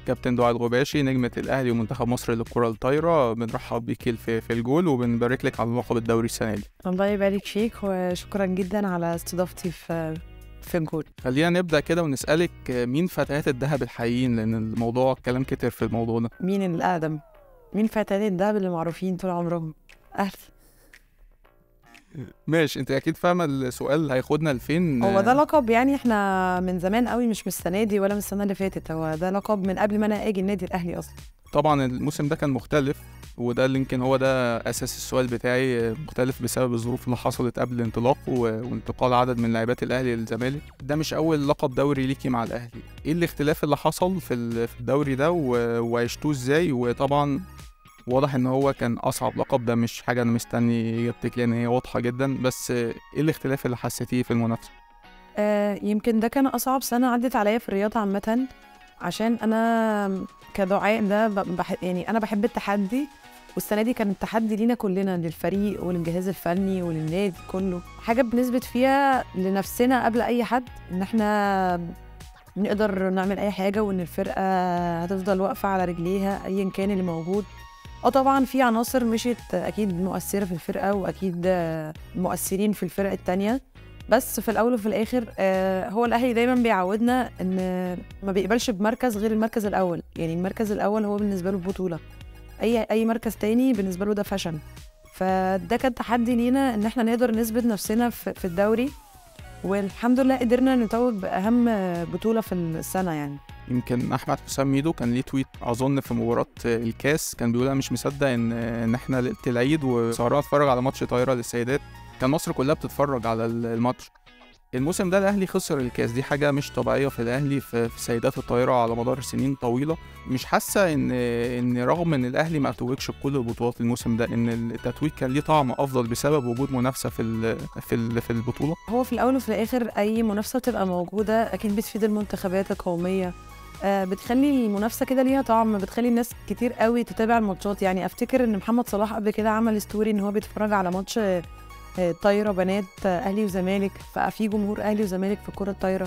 كابتن دعاء الغباشي نجمة الأهلي ومنتخب مصر للكرة الطايرة بنرحب بيكي في, في الجول وبنبارك لك على لقب الدوري السنة دي الله يبارك فيك وشكرا جدا على استضافتي في في الجول خلينا نبدأ كده ونسألك مين فتيات الذهب الحقيقيين لأن الموضوع كلام كتير في الموضوع ده مين الأقدم مين فتيات الدهب اللي معروفين طول عمرهم أهل ماشي انت اكيد فاهمه السؤال اللي هياخدنا لفين هو ده لقب يعني احنا من زمان قوي مش من السنه دي ولا من السنه اللي فاتت هو ده لقب من قبل ما انا اجي النادي الاهلي اصلا طبعا الموسم ده كان مختلف وده اللي يمكن هو ده اساس السؤال بتاعي مختلف بسبب الظروف اللي حصلت قبل الانطلاق و- وانتقال عدد من لاعبات الاهلي للزمالك ده مش اول لقب دوري ليكي مع الاهلي ايه الاختلاف اللي حصل في ال- في الدوري ده و- وعشتوه ازاي وطبعا واضح ان هو كان اصعب لقب ده مش حاجه انا مستني اجابتك لان هي واضحه جدا بس ايه الاختلاف اللي حسيتيه في المنافسه آه يمكن ده كان اصعب سنه عدت عليا في الرياضه عامه عشان انا كدعاء ده ب- بح يعني انا بحب التحدي والسنه دي كان التحدي لينا كلنا للفريق وللجهاز الفني وللنادي كله حاجه بنثبت فيها لنفسنا قبل اي حد ان احنا نقدر نعمل اي حاجه وان الفرقه هتفضل واقفه على رجليها ايا كان اللي موجود اه طبعا في عناصر مشيت اكيد مؤثره في الفرقه واكيد آه، مؤثرين في الفرق التانية بس في الاول وفي الاخر آه، هو الاهلي دايما بيعودنا ان ما بيقبلش بمركز غير المركز الاول يعني المركز الاول هو بالنسبه له البطوله اي اي مركز تاني بالنسبه له ده فشل فده كان تحدي لينا ان احنا نقدر نثبت نفسنا في في الدوري والحمد لله قدرنا نتوج باهم بطوله في السنه يعني يمكن احمد حسام ميدو كان ليه تويت اظن في مباراه الكاس كان بيقول انا مش مصدق ان ان احنا ليله العيد وسهران اتفرج على ماتش طايره للسيدات كان مصر كلها بتتفرج على الماتش الموسم ده الاهلي خسر الكاس دي حاجه مش طبيعيه في الاهلي في, في سيدات الطايره على مدار سنين طويله مش حاسه ان ان رغم ان الاهلي ما توجش بكل البطولات الموسم ده ان التتويج كان ليه طعم افضل بسبب وجود منافسه في ال في ال في البطوله هو في الاول وفي الاخر اي منافسه بتبقى موجوده اكيد بتفيد المنتخبات القوميه آه، بتخلي المنافسه كده ليها طعم بتخلي الناس كتير قوي تتابع الماتشات يعني افتكر ان محمد صلاح قبل كده عمل ستوري ان هو بيتفرج على ماتش آه، آه، طايره بنات آه، اهلي وزمالك فبقى في جمهور اهلي وزمالك في الكره الطايره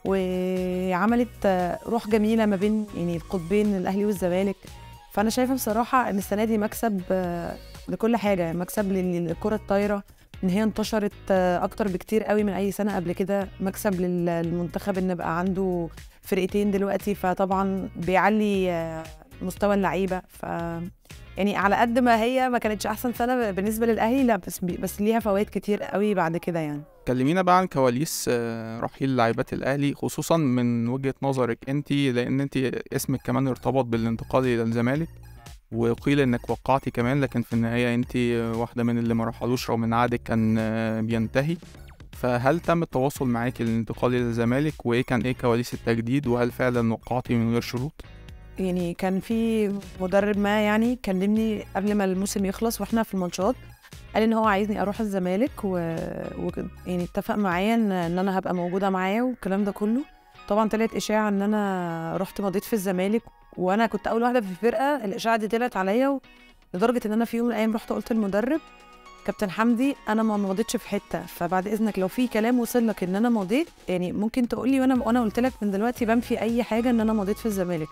وعملت آه، روح جميله ما بين يعني القطبين الاهلي والزمالك فانا شايفه بصراحه ان السنه دي مكسب آه، لكل حاجه مكسب لل- للكره الطايره ان هي انتشرت آه، اكتر بكتير قوي من اي سنه قبل كده مكسب لل- للمنتخب ان بقى عنده فرقتين دلوقتي فطبعا بيعلي آه، مستوى اللعيبه ف يعني على قد ما هي ما كانتش احسن سنه بالنسبه للاهلي لا بس بس ليها فوائد كتير قوي بعد كده يعني كلمينا بقى عن كواليس آه، رحيل لاعبات الاهلي خصوصا من وجهه نظرك انت لان انت اسمك كمان ارتبط بالانتقال الى الزمالك وقيل انك وقعتي كمان لكن في النهايه انت واحده من اللي ما رحلوش رغم ان عقدك كان آه، بينتهي فهل تم التواصل معاكي للانتقال الى الزمالك وايه كان ايه كواليس التجديد وهل فعلا وقعتي من غير شروط يعني كان في مدرب ما يعني كلمني قبل ما الموسم يخلص واحنا في الماتشات قال ان هو عايزني اروح الزمالك و... و... يعني اتفق معايا ان ان انا هبقى موجوده معاه والكلام ده كله طبعا طلعت اشاعه ان انا رحت مضيت في الزمالك وانا كنت اول واحده في الفرقه الاشاعه دي طلعت عليا و... لدرجه ان انا في يوم من الايام رحت قلت للمدرب كابتن حمدي انا ما مضيتش في حته فبعد اذنك لو في كلام وصل لك ان انا مضيت يعني ممكن تقول لي وانا وانا قلت لك من دلوقتي بنفي اي حاجه ان انا مضيت في الزمالك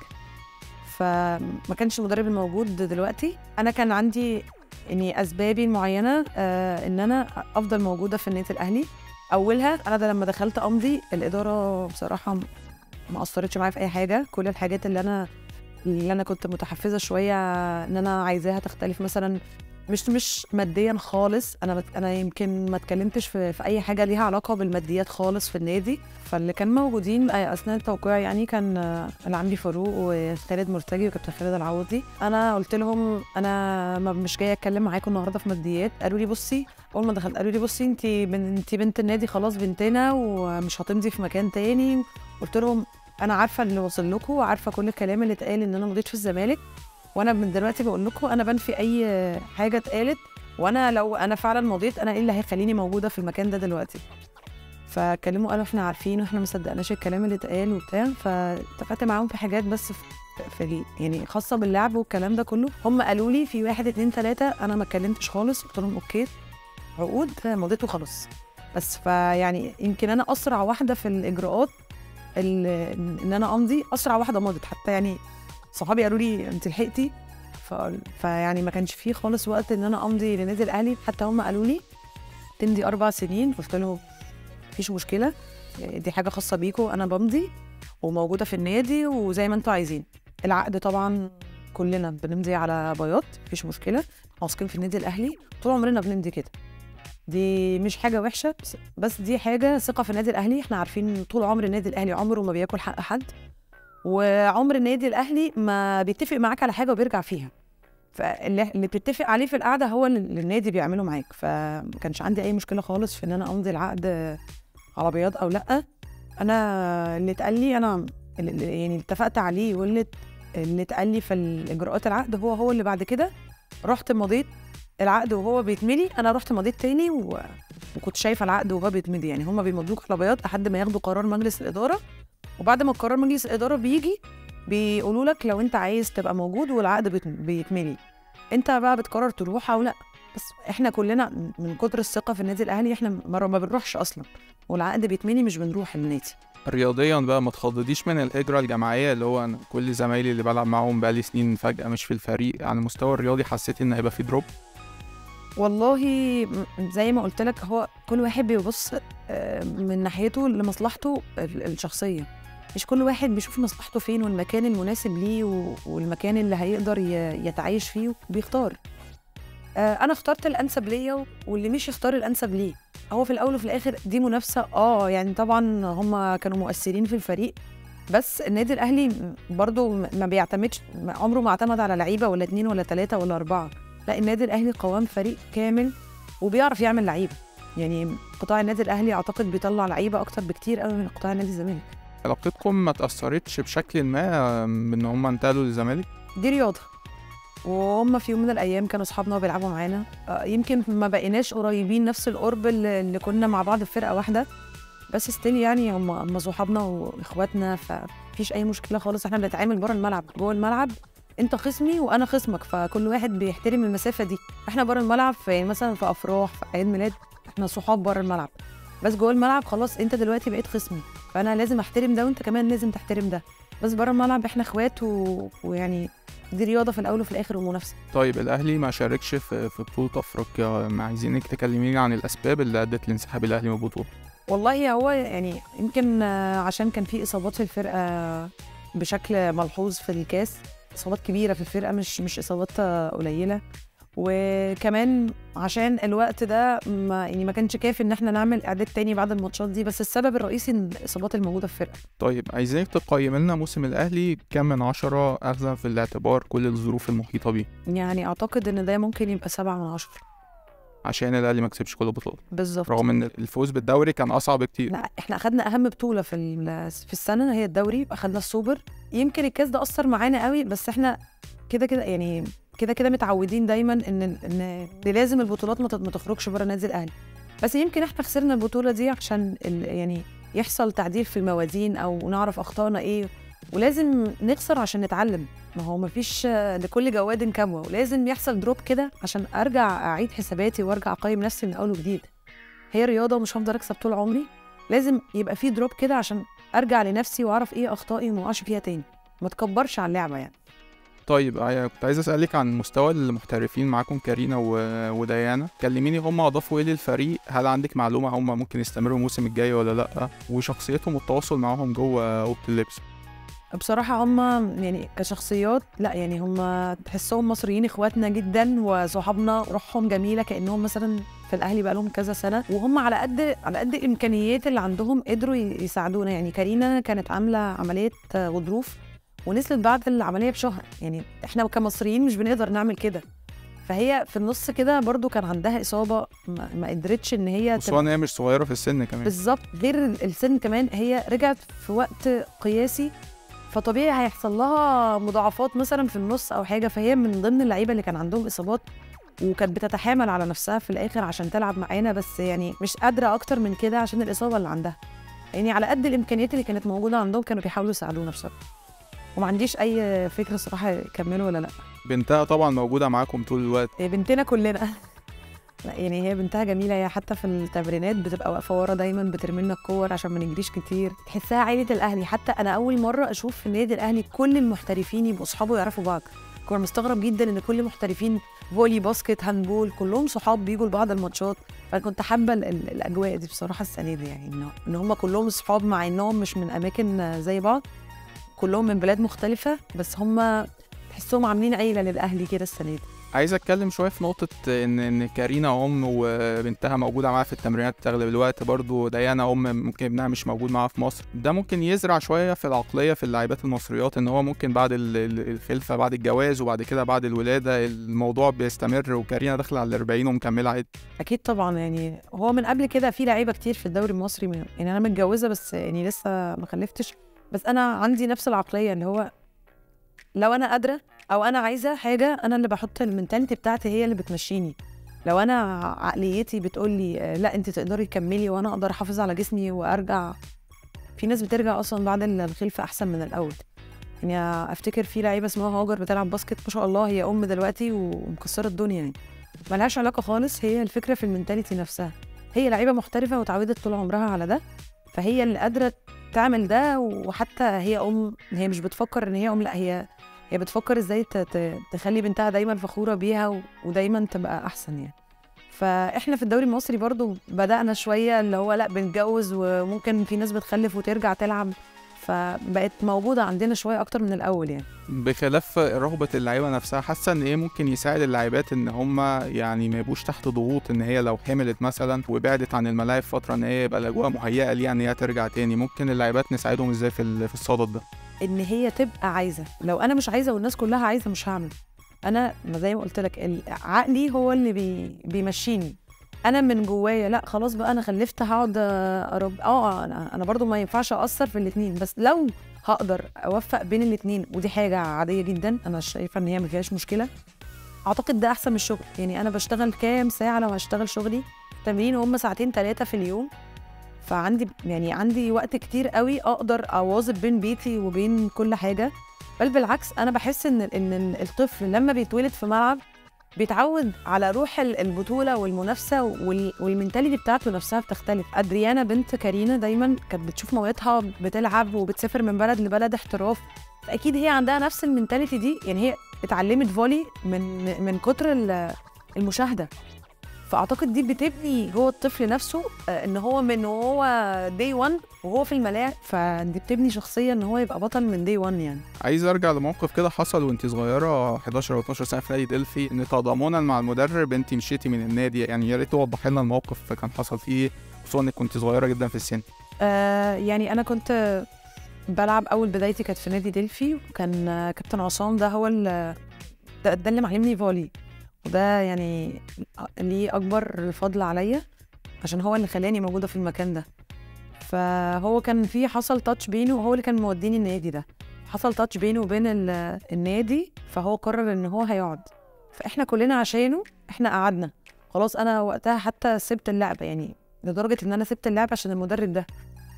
فما كانش المدرب الموجود دلوقتي انا كان عندي يعني اسبابي المعينه آه ان انا افضل موجوده في النادي الاهلي اولها انا ده لما دخلت امضي الاداره بصراحه ما اثرتش معايا في اي حاجه كل الحاجات اللي انا اللي انا كنت متحفزه شويه ان انا عايزاها تختلف مثلا مش مش ماديا خالص انا بت... انا يمكن ما اتكلمتش في... في اي حاجه ليها علاقه بالماديات خالص في النادي فاللي كان موجودين اثناء التوقيع يعني كان آه، العمري فاروق وخالد مرتجي وكابتن خالد العوضي انا قلت لهم انا ما مش جايه اتكلم معاكم النهارده في ماديات قالوا لي بصي اول ما دخلت قالوا لي بصي انت بن... انت بنت النادي خلاص بنتنا ومش هتمضي في مكان تاني قلت لهم انا عارفه اللي وصل لكم وعارفه كل الكلام اللي اتقال ان انا مضيت في الزمالك وانا من دلوقتي بقول لكم انا بنفي اي حاجه اتقالت وانا لو انا فعلا مضيت انا ايه اللي هيخليني موجوده في المكان ده دلوقتي فكلموا قالوا احنا عارفين واحنا مصدقناش الكلام اللي اتقال وبتاع فاتفقت معاهم في حاجات بس في في ال- يعني خاصه باللعب والكلام ده كله هم قالوا لي في واحد اتنين تلاته انا ما اتكلمتش خالص قلت لهم اوكي عقود مضيت وخلاص بس فيعني يمكن انا اسرع واحده في الاجراءات ال- ان انا امضي اسرع واحده مضت حتى يعني صحابي قالوا لي انت لحقتي ف... فيعني ما كانش فيه خالص وقت ان انا امضي لنادي الاهلي حتى هم قالوا لي تمضي اربع سنين قلت لهم مفيش مشكله دي حاجه خاصه بيكم انا بمضي وموجوده في النادي وزي ما انتوا عايزين العقد طبعا كلنا بنمضي على بياض مفيش مشكله واثقين في النادي الاهلي طول عمرنا بنمضي كده دي مش حاجه وحشه بس- بس دي حاجه ثقه في النادي الاهلي احنا عارفين طول عمر النادي الاهلي عمره ما بياكل حق حد وعمر النادي الاهلي ما بيتفق معاك على حاجه وبيرجع فيها فاللي اللي بتتفق عليه في القعده هو اللي النادي بيعمله معاك فما كانش عندي اي مشكله خالص في ان انا امضي العقد على بياض او لا انا اللي اتقال لي انا اللي يعني اتفقت عليه واللي اللي اتقال لي في الاجراءات العقد هو هو اللي بعد كده رحت مضيت العقد وهو بيتملي انا رحت مضيت تاني و... وكنت شايفه العقد وهو بيتمضي يعني هما بيمضوك على بياض لحد ما ياخدوا قرار مجلس الاداره وبعد ما قرار مجلس الاداره بيجي بيقولوا لك لو انت عايز تبقى موجود والعقد بيت- بيتملي انت بقى بتقرر تروح او لا بس احنا كلنا من كتر الثقه في النادي الاهلي احنا ما ما بنروحش اصلا والعقد بيتملي مش بنروح النادي رياضيا بقى ما تخضديش من الهجرة الجماعية اللي هو أنا كل زمايلي اللي بلعب معاهم بقالي سنين فجأة مش في الفريق على المستوى الرياضي حسيت إن هيبقى في دروب والله م- زي ما قلت لك هو كل واحد بيبص آه، من ناحيته لمصلحته ال- الشخصيه مش كل واحد بيشوف مصلحته فين والمكان المناسب ليه و- والمكان اللي هيقدر ي- يتعايش فيه بيختار آه، انا اخترت الانسب ليا واللي مش يختار الانسب ليه هو في الاول وفي الاخر دي منافسه اه يعني طبعا هم كانوا مؤثرين في الفريق بس النادي الاهلي م- برضو م- ما بيعتمدش ما- عمره ما اعتمد على لعيبه ولا اتنين ولا تلاته ولا اربعه لا النادي الاهلي قوام فريق كامل وبيعرف يعمل لعيبه يعني قطاع النادي الاهلي اعتقد بيطلع لعيبه اكتر بكتير قوي من قطاع النادي الزمالك علاقتكم ما تأثرتش بشكل ما بإن هم انتقلوا للزمالك دي رياضه وهم في يوم من الايام كانوا اصحابنا وبيلعبوا معانا آه، يمكن ما بقيناش قريبين نفس القرب اللي اللي كنا مع بعض في فرقه واحده بس ستيل يعني هم هم صحابنا واخواتنا فمفيش اي مشكله خالص احنا بنتعامل بره الملعب جوه الملعب انت خصمي وانا خصمك فكل واحد بيحترم المسافه دي احنا بره الملعب في يعني مثلا في افراح في اعياد ميلاد احنا صحاب بره الملعب بس جوه الملعب خلاص انت دلوقتي بقيت خصمي فانا لازم احترم ده وانت كمان لازم تحترم ده بس بره الملعب احنا اخوات و... ويعني دي رياضه في الاول وفي الاخر ومنافسه طيب الأهلي ما شاركش في في بطولة أفريقيا ما عايزينك تكلميني عن الأسباب اللي أدت لانسحاب الأهلي من البطولة والله هو يعني يمكن آه، عشان كان في اصابات في الفرقه بشكل ملحوظ في الكاس اصابات كبيره في الفرقه مش مش اصابات آه، قليله وكمان عشان الوقت ده ما يعني ما كانش كافي ان احنا نعمل اعداد تاني بعد الماتشات دي بس السبب الرئيسي إن الاصابات الموجوده في الفرقه طيب عايزينك تقيم لنا موسم الأهلي كام من عشرة أخذا في الاعتبار كل الظروف المحيطة بيه يعني اعتقد ان ده ممكن يبقى سبعة من عشرة عشان الأهلي ما كسبش كل البطولات بالظبط رغم إن الفوز بالدوري كان أصعب كتير لا احنا اخدنا اهم بطوله في ال- في السنه هي الدوري اخدنا السوبر يمكن الكاس ده اثر معانا قوي بس احنا كده كده يعني كده كده متعودين دايما ان ان إن لازم البطولات ما تت- ما تخرجش بره النادي الاهلي بس يمكن احنا خسرنا البطوله دي عشان ال- يعني يحصل تعديل في الموازين او نعرف اخطائنا ايه ولازم نخسر عشان نتعلم ما هو مفيش آه، لكل جواد كبوه ولازم يحصل دروب كده عشان ارجع اعيد حساباتي وارجع اقيم نفسي من اول وجديد هي رياضه ومش هفضل اكسب طول عمري لازم يبقى في دروب كده عشان ارجع لنفسي واعرف ايه اخطائي وما اقعش فيها تاني ما تكبرش على اللعبه يعني طيب آه، كنت عايز اسالك عن مستوى المحترفين معاكم كارينا و... وديانا كلميني هم اضافوا ايه للفريق هل عندك معلومه هم ممكن يستمروا الموسم الجاي ولا لا وشخصيتهم والتواصل معاهم جوه اوضه اللبس بصراحة هم يعني كشخصيات لا يعني هم تحسهم مصريين اخواتنا جدا وصحابنا روحهم جميلة كأنهم مثلا في الأهلي بقالهم كذا سنة وهم على قد على قد الإمكانيات اللي عندهم قدروا ي- يساعدونا يعني كارينا كانت عاملة عملية غضروف ونزلت بعد العملية بشهر يعني احنا كمصريين مش بنقدر نعمل كده فهي في النص كده برضو كان عندها إصابة ما, ما قدرتش إن هي خصوصا ان هي مش صغيره في السن كمان بالظبط غير السن كمان هي رجعت في وقت قياسي فطبيعي هيحصل لها مضاعفات مثلا في النص او حاجه فهي من ضمن اللعيبه اللي كان عندهم اصابات وكانت بتتحامل على نفسها في الاخر عشان تلعب معانا بس يعني مش قادره اكتر من كده عشان الاصابه اللي عندها يعني على قد الامكانيات اللي كانت موجوده عندهم كانوا بيحاولوا يساعدونا بصراحه وما عنديش اي فكره صراحه يكملوا ولا لا بنتها طبعا موجوده معاكم طول الوقت هي بنتنا كلنا لا يعني هي بنتها جميله هي حتى في التمرينات بتبقى واقفه ورا دايما بترمي لنا الكور عشان ما نجريش كتير تحسها عيله الاهلي حتى انا اول مره اشوف في النادي الاهلي كل المحترفين يبقوا اصحابه يعرفوا بعض كنت مستغرب جدا ان كل محترفين فولي باسكت هاندبول كلهم صحاب بيجوا لبعض الماتشات فانا كنت حابه ال- ال- الاجواء دي بصراحه السنه دي يعني ان ان هم كلهم صحاب مع انهم مش من اماكن زي بعض كلهم من بلاد مختلفه بس هم تحسهم عاملين عيله للاهلي كده السنه دي عايز اتكلم شويه في نقطه ان ان كارينا ام وبنتها موجوده معاها في التمرينات اغلب الوقت برضو ديانا ام ممكن ابنها مش موجود معاها في مصر ده ممكن يزرع شويه في العقليه في اللاعبات المصريات ان هو ممكن بعد ال- ال- الخلفه بعد الجواز وبعد كده بعد الولاده الموضوع بيستمر وكارينا داخله على ال 40 ومكمله عادي اكيد طبعا يعني هو من قبل كده في لعيبه كتير في الدوري المصري من يعني انا متجوزه بس يعني لسه ما خلفتش بس انا عندي نفس العقليه اللي هو لو انا قادره او انا عايزه حاجه انا اللي بحط المنتاليتي بتاعتي هي اللي بتمشيني لو انا عقليتي بتقول لي آه، لا انت تقدري تكملي وانا اقدر احافظ على جسمي وارجع في ناس بترجع اصلا بعد الخلفه احسن من الاول يعني افتكر في لعيبه اسمها هاجر بتلعب باسكت ما شاء الله هي ام دلوقتي ومكسره الدنيا يعني ملهاش علاقه خالص هي الفكره في المنتاليتي نفسها هي لعيبه محترفه وتعودت طول عمرها على ده فهي اللي قادره تعمل ده وحتى هي ام هي مش بتفكر ان هي ام لا هي هي بتفكر ازاي ت- ت- تخلي بنتها دايما فخوره بيها و- ودايما تبقى احسن يعني فاحنا في الدوري المصري برضو بدانا شويه اللي هو لا بنتجوز وممكن في ناس بتخلف وترجع تلعب فبقت موجوده عندنا شويه اكتر من الاول يعني بخلاف رغبة اللعيبة نفسها حاسة ان ايه ممكن يساعد اللاعبات ان هم يعني ما يبقوش تحت ضغوط ان هي لو حملت مثلا وبعدت عن الملاعب فترة ان هي يبقى الاجواء مهيئة ليها ان هي ترجع تاني ممكن اللاعبات نساعدهم ازاي في ال- في الصدد ده ان هي تبقى عايزه لو انا مش عايزه والناس كلها عايزه مش هعمل انا ما زي ما قلت لك ال- عقلي هو اللي بي بيمشيني انا من جوايا لا خلاص بقى انا خلفت هقعد أرب... اه انا انا برضو ما ينفعش اقصر في الاثنين بس لو هقدر اوفق بين الاثنين ودي حاجه عاديه جدا انا شايفه ان هي ما فيهاش مشكله اعتقد ده احسن من الشغل يعني انا بشتغل كام ساعه لو هشتغل شغلي تمرين هم ساعتين ثلاثه في اليوم فعندي يعني عندي وقت كتير قوي اقدر اواظب بين بيتي وبين كل حاجه بل بالعكس انا بحس ان ان الطفل لما بيتولد في ملعب بيتعود على روح ال- البطوله والمنافسه وال- والمنتاليتي بتاعته نفسها بتختلف ادريانا بنت كارينا دايما كانت بتشوف مامتها بتلعب وبتسافر من بلد لبلد احتراف فاكيد هي عندها نفس المنتاليتي دي يعني هي اتعلمت فولي من من كتر ال- المشاهده فاعتقد دي بتبني جوه الطفل نفسه آه، ان هو من وهو دي 1 وهو في الملاعب فدي بتبني شخصيه ان هو يبقى بطل من دي 1 يعني عايز ارجع لموقف كده حصل وانت صغيرة 11 او 12 سنة في نادي دلفي ان تضامنا مع المدرب انت مشيتي من النادي يعني يا ريت توضح لنا الموقف كان حصل فيه إيه، خصوصا انك كنت صغيرة جدا في السن آه يعني انا كنت بلعب اول بدايتي كانت في نادي دلفي وكان آه، كابتن عصام ده هو ال- ده, ده اللي معلمني فولي وده يعني ليه اكبر فضل عليا عشان هو اللي خلاني موجوده في المكان ده فهو كان في حصل تاتش بينه وهو اللي كان موديني النادي ده حصل تاتش بينه وبين ال- النادي فهو قرر ان هو هيقعد فاحنا كلنا عشانه احنا قعدنا خلاص انا وقتها حتى سبت اللعبه يعني لدرجه ان انا سبت اللعبه عشان المدرب ده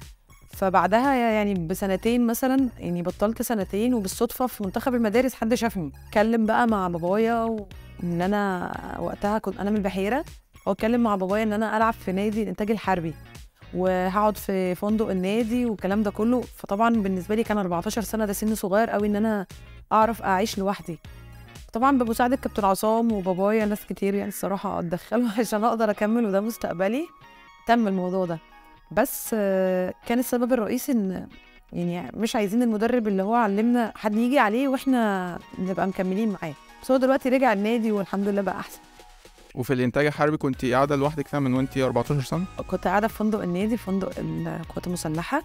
فبعدها يعني بسنتين مثلا يعني بطلت سنتين وبالصدفه في منتخب المدارس حد شافني اتكلم بقى مع بابايا و- ان انا وقتها كنت انا من البحيره هو اتكلم مع بابايا ان انا العب في نادي الانتاج الحربي وهقعد في فندق النادي والكلام ده كله فطبعا بالنسبه لي كان 14 سنه ده سن صغير قوي ان انا اعرف اعيش لوحدي طبعا بمساعده كابتن عصام وبابايا ناس كتير يعني الصراحه اتدخلوا عشان اقدر اكمل وده مستقبلي تم الموضوع ده بس آه، كان السبب الرئيسي ان يعني مش عايزين المدرب اللي هو علمنا حد يجي عليه واحنا نبقى مكملين معاه بس هو دلوقتي رجع النادي والحمد لله بقى احسن وفي الانتاج الحربي كنت قاعدة لوحدك فيها من وانت 14 سنة كنت قاعده في فندق النادي فندق القوات المسلحه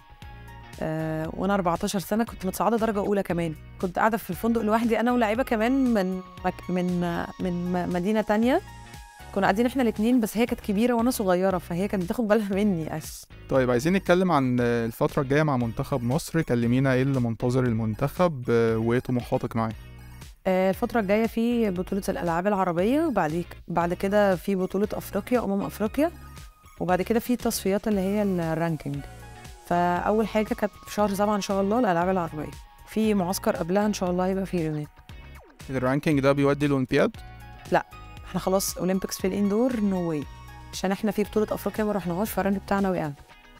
آه وانا 14 سنه كنت متصاعده درجه اولى كمان كنت قاعده في الفندق لوحدي انا ولاعيبه كمان من مك من آه، من م- مدينه تانية كنا قاعدين احنا الاثنين بس هي كانت كبيره وانا صغيره فهي كانت بتاخد بالها مني أس طيب عايزين نتكلم عن الفترة الجاية مع منتخب مصر كلمينا ايه اللي منتظر المنتخب آه، وايه طموحاتك معاه آه، الفترة الجاية في بطولة الألعاب العربية وبعد بعد كده في بطولة أفريقيا أمم أفريقيا وبعد كده في تصفيات اللي هي الرانكينج فأول حاجة كانت في شهر سبعة إن شاء الله الألعاب العربية في معسكر قبلها إن شاء الله هيبقى في اليونان الرانكينج ده بيودي الاولمبياد احنا خلاص اولمبيكس في الاندور نو واي عشان احنا في بطوله افريقيا ما رحناهاش فالرانك بتاعنا وقع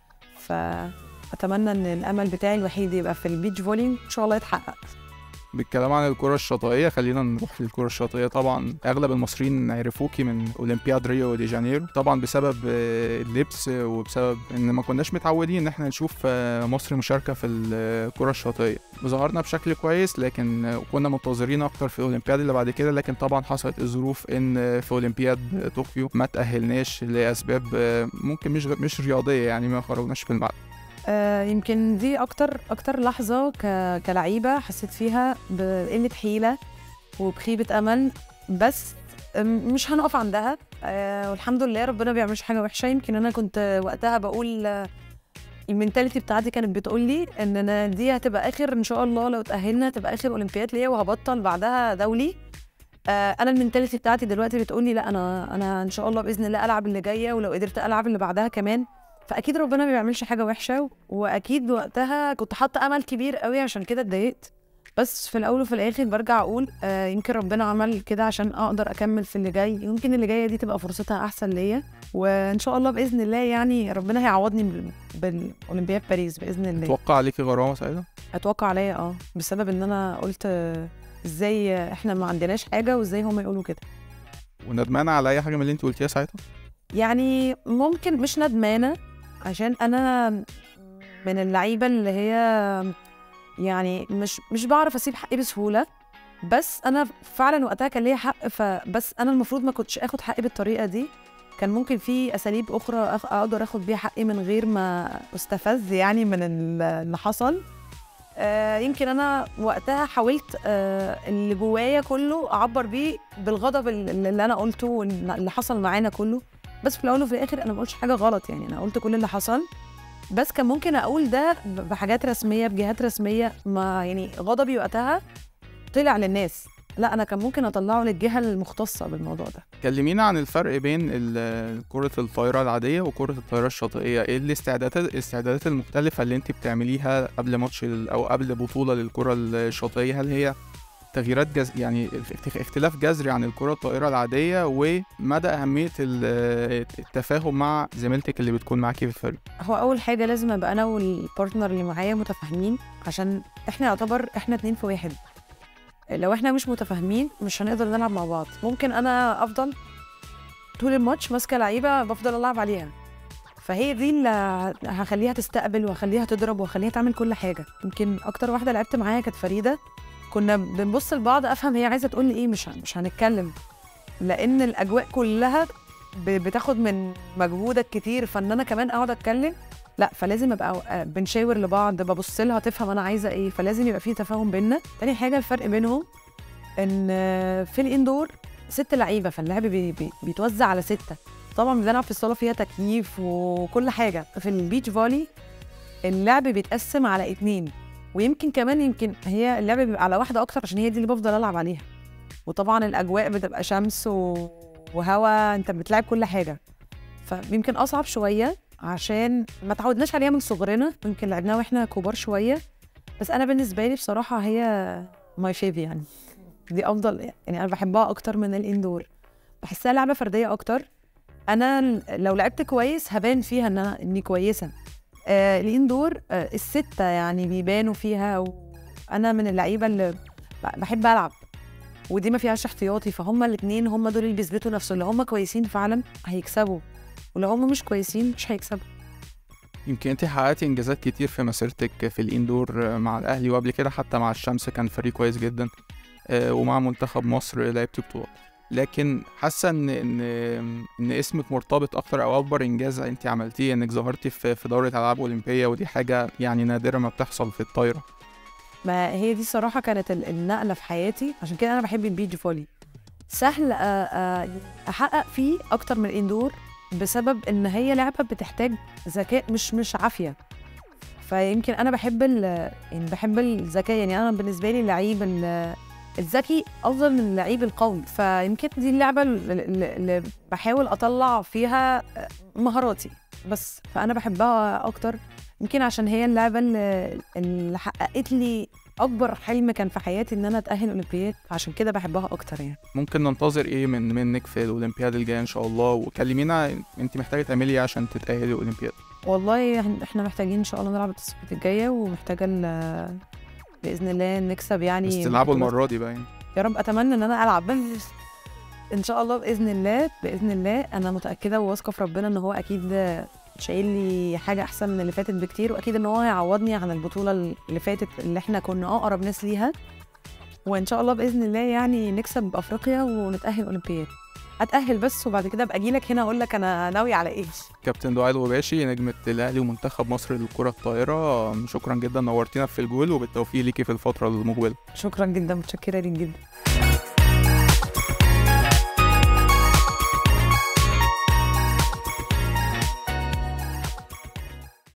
فاتمنى ان الامل بتاعي الوحيد يبقى في البيتش فولينج ان شاء الله يتحقق بالكلام عن الكرة الشاطئية خلينا نروح للكرة الشاطئية طبعا أغلب المصريين عرفوكي من أولمبياد ريو دي جانيرو طبعا بسبب آه، اللبس وبسبب إن ما كناش متعودين إن احنا نشوف آه، مصر مشاركة في الكرة الشاطئية ظهرنا بشكل كويس لكن آه، كنا منتظرين أكتر في الأولمبياد اللي بعد كده لكن طبعا حصلت الظروف إن آه، في أولمبياد طوكيو ما تأهلناش لأسباب آه، ممكن مش مش رياضية يعني ما خرجناش في الملعب آه، يمكن دي اكتر اكتر لحظه ك... كلعيبه حسيت فيها بقله حيله وبخيبه امل بس أم، مش هنقف عندها آه، والحمد لله ربنا ما بيعملش حاجه وحشه يمكن انا كنت وقتها بقول آه، المنتاليتي بتاعتي كانت بتقول لي ان انا دي هتبقى اخر ان شاء الله لو اتاهلنا هتبقى اخر اولمبياد ليا وهبطل بعدها دولي آه، انا المنتاليتي بتاعتي دلوقتي بتقول لي لا انا انا ان شاء الله باذن الله العب اللي جايه ولو قدرت العب اللي بعدها كمان فاكيد ربنا ما بيعملش حاجه وحشه واكيد وقتها كنت حاطه امل كبير قوي عشان كده اتضايقت بس في الاول وفي الاخر برجع اقول آه يمكن ربنا عمل كده عشان اقدر اكمل في اللي جاي يمكن اللي جايه دي تبقى فرصتها احسن ليا وان شاء الله باذن الله يعني ربنا هيعوضني بال- بالاولمبياد باريس باذن الله توقع عليكي غرامة سعيدة اتوقع عليا اه بسبب ان انا قلت آه، ازاي احنا ما عندناش حاجه وازاي هم يقولوا كده وندمانة على أي حاجة من اللي أنت قلتيها ساعتها يعني ممكن مش ندمانة عشان أنا من اللعيبة اللي هي يعني مش مش بعرف أسيب حقي بسهولة بس أنا فعلا وقتها كان ليا حق فبس أنا المفروض ما كنتش آخد حقي بالطريقة دي كان ممكن في أساليب أخرى أخ- أقدر آخد بيها حقي من غير ما أستفز يعني من ال- اللي حصل آه يمكن أنا وقتها حاولت آه اللي جوايا كله أعبر بيه بالغضب اللي اللي أنا قلته واللي حصل معانا كله بس في الاول وفي الاخر انا ما قلتش حاجه غلط يعني انا قلت كل اللي حصل بس كان ممكن اقول ده ب- بحاجات رسميه بجهات رسميه ما يعني غضبي وقتها طلع للناس لا انا كان ممكن اطلعه للجهه المختصه بالموضوع ده كلمينا عن الفرق بين ال- كرة الطائرة العادية وكرة الطائرة الشاطئية ايه الاستعدادات الاستعدادات المختلفة اللي انت بتعمليها قبل ماتش ال- او قبل بطولة للكرة الشاطئية هل هي تغييرات جز... يعني اخت- اختلاف جذري عن الكرة الطائرة العادية ومدى أهمية ال- التفاهم مع زميلتك اللي بتكون معاكي في الفريق هو اول حاجه لازم ابقى انا والبارتنر اللي معايا متفاهمين عشان احنا يعتبر احنا اتنين في واحد لو احنا مش متفاهمين مش هنقدر نلعب مع بعض ممكن انا افضل طول الماتش ماسكه لعيبه بفضل العب عليها فهي دي اللي هخليها تستقبل وهخليها تضرب وهخليها تعمل كل حاجه يمكن اكتر واحده لعبت معاها كانت فريده كنا بنبص لبعض افهم هي عايزه تقول لي ايه مش ه- مش هنتكلم لان الاجواء كلها ب- بتاخد من مجهودك كتير فان انا كمان اقعد اتكلم لا فلازم ابقى آه، بنشاور لبعض ببص لها تفهم انا عايزه ايه فلازم يبقى في تفاهم بينا تاني حاجه الفرق بينهم ان آه، في الاندور ست لعيبه فاللعب بي بي بيتوزع على سته طبعا بنلعب في الصاله فيها تكييف وكل حاجه في البيتش فولي اللعب بيتقسم على اتنين ويمكن كمان يمكن هي اللعب بيبقى على واحده اكتر عشان هي دي اللي بفضل العب عليها وطبعا الاجواء بتبقى شمس و... وهوا انت بتلعب كل حاجه فيمكن اصعب شويه عشان ما تعودناش عليها من صغرنا يمكن لعبناها واحنا كبار شويه بس انا بالنسبه لي بصراحه هي ماي فيف يعني دي افضل يعني انا بحبها اكتر من الاندور بحسها لعبه فرديه اكتر انا ل- لو لعبت كويس هبان فيها ان انا اني كويسه آه الاندور آه السته يعني بيبانوا فيها وانا من اللعيبه اللي ب- بحب العب ودي ما فيهاش احتياطي فهم الاثنين هم دول اللي بيثبتوا نفسهم لو هم كويسين فعلا هيكسبوا ولو هم مش كويسين مش هيكسبوا يمكن انت حققتي انجازات كتير في مسيرتك في الاندور مع الاهلي وقبل كده حتى مع الشمس كان فريق كويس جدا آه، ومع منتخب مصر لعبت بطولات لكن حاسه ان ان ان اسمك مرتبط اكتر او اكبر انجاز انت عملتيه انك ظهرتي في في دوره العاب اولمبيه ودي حاجه يعني نادره ما بتحصل في الطايره ما هي دي الصراحة كانت ال- النقلة في حياتي عشان كده أنا بحب البيتش فولي سهل أ- أ- أحقق فيه أكتر من الإندور بسبب إن هي لعبة بتحتاج ذكاء مش مش عافية فيمكن أنا بحب ال يعني بحب الذكاء يعني أنا بالنسبة لي اللعيب ال- الذكي أفضل من اللعيب القوي فيمكن دي اللعبة ال- ال- اللي بحاول أطلع فيها مهاراتي بس فأنا بحبها أكتر يمكن عشان هي اللعبة اللي, اللي حققت لي اكبر حلم كان في حياتي ان انا اتاهل اولمبياد عشان كده بحبها اكتر يعني ممكن ننتظر ايه من منك في الاولمبياد الجايه ان شاء الله وكلمينا انت محتاجه تعملي ايه عشان تتاهلي الاولمبياد والله إحنا- احنا محتاجين ان شاء الله نلعب التصفيات الجايه ومحتاجه ال- باذن الله نكسب يعني بس تلعبوا بطولات. المره دي بقى يعني. يا رب اتمنى ان انا العب بس ان شاء الله باذن الله باذن الله انا متاكده وواثقه في ربنا ان هو اكيد شايل لي حاجه احسن من اللي فاتت بكتير واكيد ان هو هيعوضني عن البطوله اللي فاتت اللي احنا كنا اقرب ناس ليها وان شاء الله باذن الله يعني نكسب افريقيا ونتاهل اولمبياد اتاهل بس وبعد كده ابقى اجي لك هنا اقول لك انا ناوي على ايه كابتن دعاء الغباشي نجمة الأهلي ومنتخب مصر للكرة الطائرة شكرا جدا نورتينا في الجول وبالتوفيق ليكي في الفترة المقبلة شكرا جدا متشكره ليك جدا